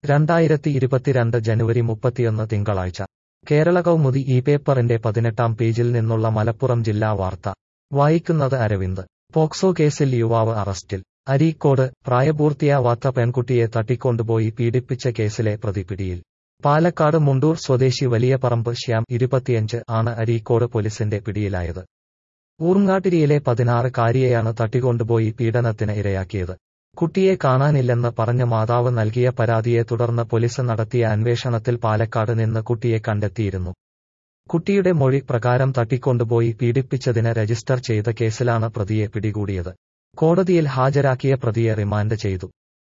രണ്ടായിരത്തി ഇരുപത്തിരണ്ട് ജനുവരി മുപ്പത്തിയൊന്ന് തിങ്കളാഴ്ച കേരള കൗമുദി ഈ പേപ്പറിന്റെ പതിനെട്ടാം പേജിൽ നിന്നുള്ള മലപ്പുറം ജില്ലാ വാർത്ത വായിക്കുന്നത് അരവിന്ദ് പോക്സോ കേസിൽ യുവാവ് അറസ്റ്റിൽ അരീക്കോട് പ്രായപൂർത്തിയാവാത്ത പെൺകുട്ടിയെ തട്ടിക്കൊണ്ടുപോയി പീഡിപ്പിച്ച കേസിലെ പ്രതി പിടിയിൽ പാലക്കാട് മുണ്ടൂർ സ്വദേശി വലിയ പറമ്പ് ശ്യാം ഇരുപത്തിയഞ്ച് ആണ് അരീക്കോട് പോലീസിന്റെ പിടിയിലായത് ഊർങ്ങാട്ടിരിയിലെ പതിനാറ് കാരിയെയാണ് തട്ടിക്കൊണ്ടുപോയി പീഡനത്തിന് ഇരയാക്കിയത് കുട്ടിയെ കാണാനില്ലെന്ന് പറഞ്ഞ മാതാവ് നൽകിയ പരാതിയെ തുടർന്ന് പോലീസ് നടത്തിയ അന്വേഷണത്തിൽ പാലക്കാട് നിന്ന് കുട്ടിയെ കണ്ടെത്തിയിരുന്നു കുട്ടിയുടെ മൊഴി പ്രകാരം തട്ടിക്കൊണ്ടുപോയി പീഡിപ്പിച്ചതിന് രജിസ്റ്റർ ചെയ്ത കേസിലാണ് പ്രതിയെ പിടികൂടിയത് കോടതിയിൽ ഹാജരാക്കിയ പ്രതിയെ റിമാൻഡ് ചെയ്തു